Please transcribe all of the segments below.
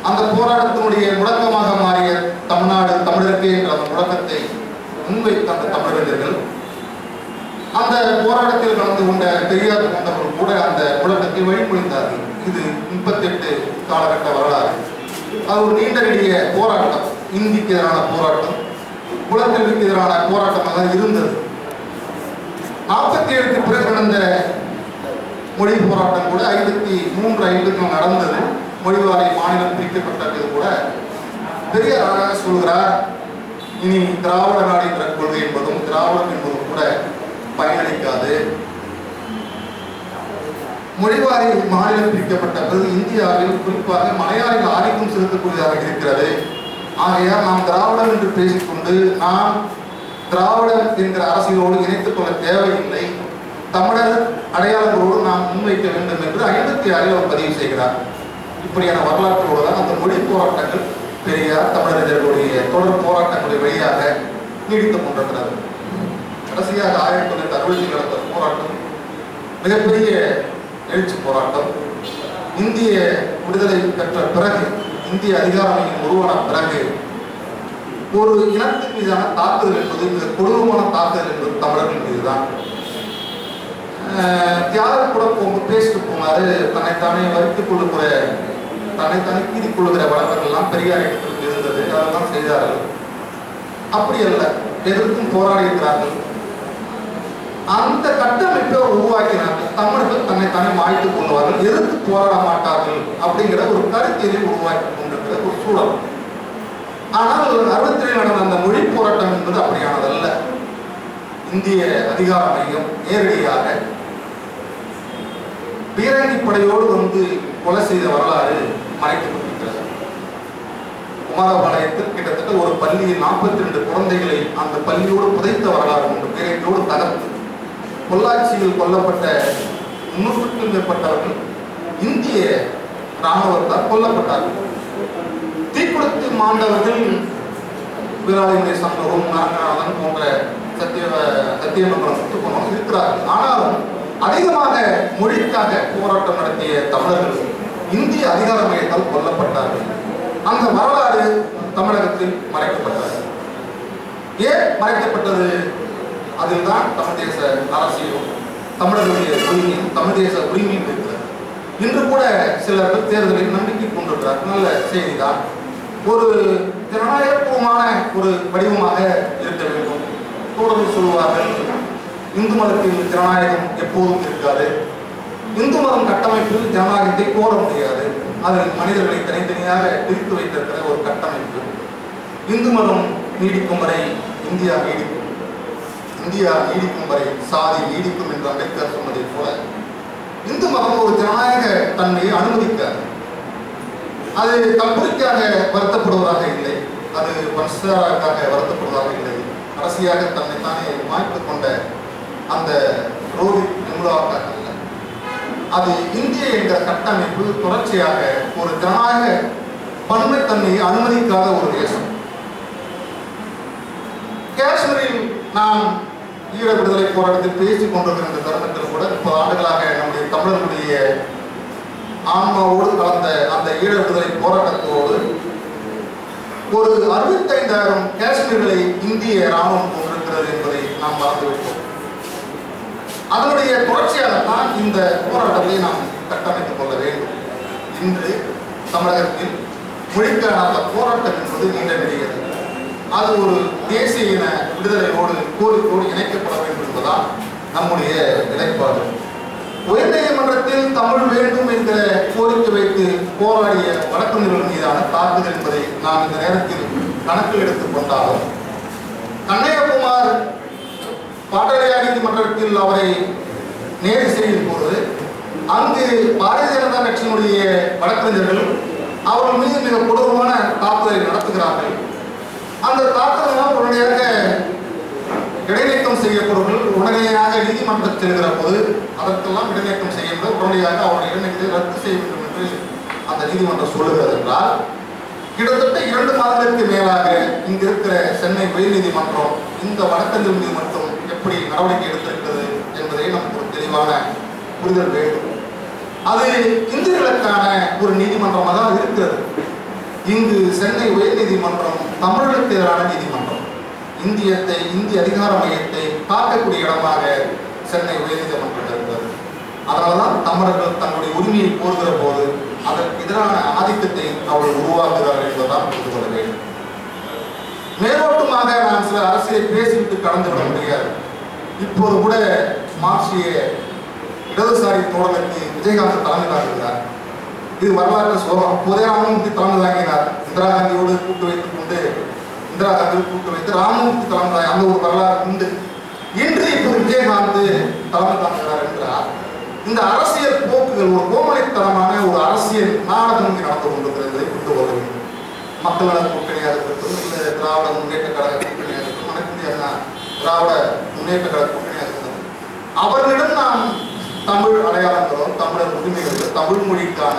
அந்த போராட்டத்தினுடைய முழக்கமாக மாறிய தமிழ்நாடு தமிழருக்கு என்ற அந்த முழக்கத்தை முன்வைத்த அந்த தமிழறிஞர்கள் அந்த போராட்டத்தில் கலந்து கொண்ட பெரியார் போன்றவர்கள் கூட அந்த முழக்கத்தை வழிமொழிந்தார்கள் இது முப்பத்தெட்டு காலகட்ட வரலாறு அது ஒரு நீண்ட நெடிய போராட்டம் இந்திக்கு எதிரான போராட்டம் குலக்கல்விக்கு எதிரான போராட்டமாக தான் இருந்தது நாற்பத்தி ஏழுக்கு பிறகு நடந்த மொழி போராட்டம் கூட ஐம்பத்தி மூன்று ஐந்துக்கு நடந்தது மொழிவாரி மாநிலம் பிரிக்கப்பட்டது கூட பெரியார் அழகாக சொல்கிறார் இனி திராவிட நாடு என்ற கொள்கை என்பதும் திராவிடம் என்பதும் கூட பயனளிக்காது மொழிவாரி மாநிலம் பிரிக்கப்பட்ட பிறகு இந்தியாவில் குறிப்பாக மலையாளிகள் ஆதிக்கம் செலுத்தக்கூடியதாக இருக்கிறது ஆகையால் நாம் திராவிடம் என்று பேசிக்கொண்டு நாம் திராவிடம் என்கிற அரசியலோடு இணைத்துக் கொள்ள தேவையில்லை தமிழர் அடையாளங்களோடு நாம் முன்வைக்க வேண்டும் என்று ஐம்பத்தி ஆறில் அவர் பதிவு செய்கிறார் இப்படியான வரலாற்றோடு தான் அந்த மொழி போராட்டங்கள் பெரியார் தமிழறிஞர்களுடைய தொடர் போராட்டங்களுடைய வழியாக நீடித்துக் கொண்டிருக்கிறது கடைசியாக ஆயிரத்தி தொள்ளாயிரத்தி அறுபதில் நடந்த போராட்டம் மிகப்பெரிய எழுச்சி போராட்டம் இந்திய விடுதலை பெற்ற பிறகு இந்திய அதிகாரமையும் உருவான பிறகு ஒரு இனத்தின் மீதான தாக்குதல் என்பது மிக கொடூரமான தாக்குதல் என்பது தமிழர்கள் மீதுதான் அஹ் தியாகர் கூட போங்க பேசிட்டு போனாரு தன்னைத்தானே வருத்திக் கொள்ளுகிற தன்னைத்தானே கீறிக் கொள்ளுகிற வழக்கங்கள் எல்லாம் பெரியார் இடத்தில் இருந்தது அதெல்லாம் செய்தார்கள் அப்படி அல்ல எதற்கும் போராடி இருக்கிறார்கள் அந்த கட்டமைப்பை அவர் உருவாக்கினார்கள் தமிழர்கள் தன்னைத்தானே மாய்த்துக் கொள்வார்கள் எதிர்த்து போராட மாட்டார்கள் அப்படிங்கிற ஒரு கருத்தியலை உருவாக்கி கொண்டிருக்கிற ஒரு சூழல் ஆனால் அறுபத்தி நடந்த அந்த மொழி போராட்டம் என்பது அப்படியானதல்ல இந்திய அதிகார மையம் நேரடியாக பீரங்கி படையோடு வந்து கொலை செய்த வரலாறு மறைக்கப்பட்டிருக்கிறது குமாரபாளையத்தில் கிட்டத்தட்ட ஒரு பள்ளியில் நாற்பத்தி ரெண்டு குழந்தைகளை அந்த பள்ளியோடு புதைத்த வரலாறு உண்டு பீரங்கியோடு தகர்த்து பொள்ளாச்சியில் கொல்லப்பட்ட முன்னூற்றுக்கும் மேற்பட்டவர்கள் இந்திய இராணுவத்தால் கொல்லப்பட்டார்கள் தீக்குளத்து மாண்டவர்கள் வீராலிங்க சம்பவம் நாகநாதன் போன்ற சத்திய சத்தியமங்கலம் சுத்துக்குணம் இருக்கிறார்கள் ஆனாலும் அதிகமாக மொழிக்காக போராட்டம் நடத்திய தமிழர்கள் இந்திய அதிகார மையத்தால் கொல்லப்பட்டார்கள் அந்த வரலாறு தமிழகத்தில் மறைக்கப்பட்டது ஏன் மறைக்கப்பட்டது அதில் தான் தமிழ் தேச அரசியலும் தமிழர்களுடைய உரிமையும் தமிழ் தேச உரிமையும் இருக்கிறது இன்று கூட சிலர் தேர்தலில் நம்பிக்கை கொண்டிருக்கிறார் நல்ல செய்திதான் ஒரு ஜனநாயகபூர்வமான ஒரு வடிவமாக இருக்க வேண்டும் தோழர்கள் சொல்வார்கள் இந்து மதத்தில் ஜனநாயகம் எப்போதும் இருக்காது இந்து மதம் கட்டமைப்பில் ஜனநாயகத்தை கோர முடியாது அதில் மனிதர்களை தனித்தனியாக பிரித்து வைத்திருக்கிற ஒரு கட்டமைப்பு இந்து மதம் நீடிக்கும் வரை இந்தியா நீடிக்கும் இந்தியா நீடிக்கும் வரை சாதி நீடிக்கும் என்று அம்பேத்கர் சொன்னதைப் போல இந்து மதம் ஒரு ஜனநாயக தன்மையை அனுமதிக்காது அது கல்புரிக்காக வருத்தப்படுவதாக இல்லை அது வம்சாக்காக வருத்தப்படுவதாக இல்லை அரசியாக தன்னைத்தானே மாய்த்துக் கொண்ட அந்த ரோஹித் நிமுலாவுக்காக அல்ல அது இந்திய என்ற கட்டமைப்பு தொடர்ச்சியாக ஒரு ஜனநாயக பன்மைத்தன்மையை அனுமதிக்காத ஒரு தேசம் காஷ்மீரில் நாம் ஈழ விடுதலை போராட்டத்தில் பேசிக் கொண்டிருக்கிற இந்த தருணத்தில் கூட முப்பது ஆண்டுகளாக நம்முடைய தமிழர்களுடைய ஆன்மாவோடு கலந்த அந்த ஈழ விடுதலை போராட்டத்தோடு ஒரு அறுபத்தைந்தாயிரம் காஷ்மீர்களை இந்திய ராணுவம் கொண்டிருக்கிறது என்பதை நாம் மறந்துவிட்டோம் அதனுடைய தொடர்ச்சியாகத்தான் இந்த போராட்டத்தை நாம் கட்டமைத்துக் கொள்ள வேண்டும் இன்று தமிழகத்தில் மொழிக்கான அந்த போராட்டம் என்பது நீண்ட நெடியது அது ஒரு தேசிய இன விடுதலையோடு கோரிக்கையோடு இணைக்கப்பட வேண்டும் என்பதுதான் நம்முடைய நிலைப்பாடு உயர்நீதிமன்றத்தில் தமிழ் வேண்டும் என்கிற கோரிக்கை வைத்து போராடிய வழக்கறிஞர்கள் மீதான தாக்குதல் என்பதை நாம் இந்த நேரத்தில் கணக்கில் எடுத்துக் கொண்டாலும் கண்ணையகுமார் பாட்டாளியா நீதிமன்றத்தில் அவரை நேரு செய்யும் போது அங்கு பாரதிய ஜனதா கட்சியினுடைய வழக்கறிஞர்கள் அவர்கள் மீது மிக கொடூரமான தாக்குதலை நடத்துகிறார்கள் அந்த தாக்குதலாம் உடனடியாக இடைநீக்கம் செய்யப்படுவர்கள் உடனடியாக நீதிமன்றத்தில் செல்கிற போது அதற்கெல்லாம் இடைநீக்கம் செய்ய முடியாது உடனடியாக அவருடைய இடைநீக்கத்தை ரத்து செய்ய வேண்டும் என்று அந்த நீதிமன்றம் சொல்லுகிறது என்றால் கிட்டத்தட்ட இரண்டு மாதங்களுக்கு மேலாக இங்க இருக்கிற சென்னை உயர்நீதிமன்றம் இந்த வழக்கறிஞர் மீது மட்டும் எப்படி நடவடிக்கை எடுத்திருக்கிறது என்பதை நமக்கு ஒரு தெளிவான புரிதல் வேண்டும் அது இந்துக்களுக்கான ஒரு நீதிமன்றமாக தான் இருக்கிறது இங்கு சென்னை உயர்நீதிமன்றம் தமிழர்களுக்கு எதிரான நீதிமன்றம் இந்தியத்தை இந்திய அதிகார மையத்தை காக்கக்கூடிய இடமாக சென்னை உயர்நீதிமன்றம் இருந்தது அதனால்தான் தமிழர்கள் தங்களுடைய உரிமையை கோருகிற போது அதற்கு எதிரான ஆதிக்கத்தை அவர்கள் உருவாக்குகிறார்கள் என்பதுதான் புரிந்து கொள்ள வேண்டும் மேலோட்டமாக நான் சில அரசியலை பேசிவிட்டு கடந்து விட முடியாது இப்போது கூட மார்க்சிய இடதுசாரி தோழனுக்கு விஜயகாந்த் தலைமை தாங்குகிறார் இது வரலாற்று சோகம் அப்போதே ராமமூர்த்தி தலைமை தாங்கினார் இந்திரா காந்தியோடு கூட்டு வைத்துக் கொண்டு இந்திரா காந்தியோடு கூட்டு வைத்து ராமமூர்த்தி தலைமை தாங்கி அந்த ஒரு வரலாறு உண்டு இன்று இப்போது விஜயகாந்த் தலைமை தாங்குகிறார் என்றார் இந்த அரசியல் போக்குகள் ஒரு கோமலைத்தனமான ஒரு அரசியல் நாடகம் இங்கு நடந்து கொண்டிருக்கிறது புரிந்து கொள்ள வேண்டும் மக்கள் நல கூட்டணியாக இருக்கட்டும் இல்லை திராவிட முன்னேற்ற கழக கூட்டணியாக இருக்கட்டும் மனக்குடி அண்ணா திராவிட முன்னேற்ற கழக கூட்டணியாக இருக்கட்டும் அவர்களிடம் நாம் தமிழ் அடையாளங்களோ தமிழர் உரிமைகளோ தமிழ் மொழிக்கான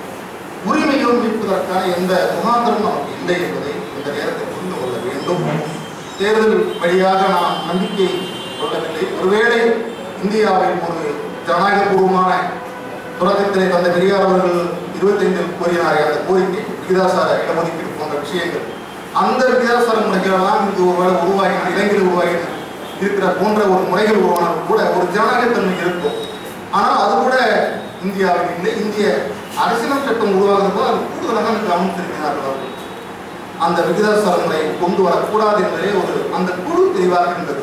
உரிமையோ மீட்பதற்கான எந்த முகாந்திரம் நமக்கு இல்லை என்பதை இந்த நேரத்தில் புரிந்து கொள்ள வேண்டும் தேர்தல் வழியாக நாம் நம்பிக்கை கொள்ளவில்லை ஒருவேளை இந்தியாவில் ஒரு ஜனநாயகபூர்வமான தொடக்கத்திலே தந்த பெரியார் அவர்கள் இருபத்தைந்தில் கூறினாரே அந்த கோரிக்கை விகிதாசார இடஒதுக்கீடு போன்ற விஷயங்கள் அந்த விகிதாசார முறைகளெல்லாம் இங்கு ஒருவேளை உருவாகின இளைஞர்கள் உருவாகின இருக்கிற போன்ற ஒரு முறைகள் உருவானாலும் கூட ஒரு ஜனநாயகத்தன்மை இருக்கும் ஆனால் அது கூட இந்தியாவில் இல்லை இந்திய அரசியல் சட்டம் உருவாகிறது அது கூடுதலாக எனக்கு கவனம் செலுத்தினார்கள் அவர்கள். அந்த விகிதாசார முறை கொண்டு வரக்கூடாது என்பதே ஒரு அந்த குழு தெளிவாக இருந்தது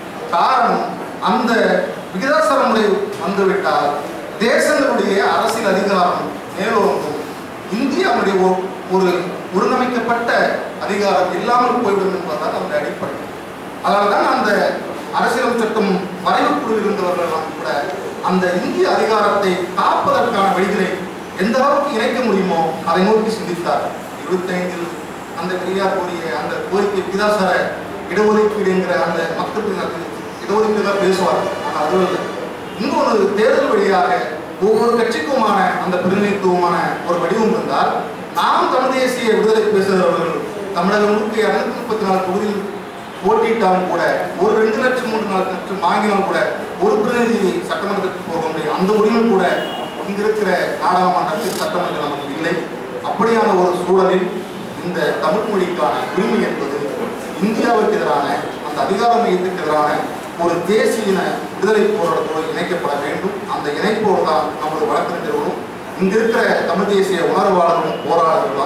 காரணம் அந்த விகிதாசார முறை வந்துவிட்டால் தேசங்களுடைய அரசியல் அதிகாரம் மேலோங்கும் இந்தியாவுடைய ஒரு- ஒரு ஒருங்கமைக்கப்பட்ட அதிகாரம் இல்லாமல் போய்விடும் என்பதுதான் அந்த அடிப்படை அதனால்தான் அந்த அரசியல் சட்டம் வரைவு குழுவில் இருந்தவர்கள் எல்லாம் கூட அந்த இந்திய அதிகாரத்தை காப்பதற்கான வழிகளை எந்த அளவுக்கு இணைக்க முடியுமோ அதை நோக்கி சிந்தித்தார் இருபத்தைந்தில் அந்த பெரியார் கோரிய அந்த கோரிக்கை விகிதாசார இடஒதுக்கீடு என்கிற அந்த மக்களுக்கு அது இடஒதுக்கீடு தான் பேசுவார் ஆனால் அது இல்லை இன்னொரு தேர்தல் வழியாக ஒவ்வொரு கட்சிக்குமான அந்த பிரதிநிதித்துவமான ஒரு வடிவம் இருந்தால் நாம் தமிழ் தேசிய விடுதலை பேசுகிறவர்கள் தமிழகம் முழுக்க இருநூத்தி முப்பத்தி நாலு தொகுதியில் போட்டியிட்டாலும் கூட ஒரு ரெண்டு லட்சம் மூன்று நாலு லட்சம் வாங்கினாலும் கூட ஒரு பிரதிநிதி சட்டமன்றத்துக்கு போக முடியும் அந்த உரிமை கூட இங்க இருக்கிற நாடாளுமன்றத்தில் சட்டமன்றம் நமக்கு இல்லை அப்படியான ஒரு சூழலில் இந்த தமிழ் மொழிக்கான உரிமை என்பது இந்தியாவுக்கு எதிரான அந்த அதிகார மையத்துக்கு எதிரான ஒரு தேசிய இன விடுதலை போராட்டத்தோடு இணைக்கப்பட வேண்டும் அந்த இணைப்போடு தான் நமது வழக்கறிஞர்களும் இங்க இருக்கிற தமிழ் தேசிய உணர்வாளர்களும் போராளர்களும்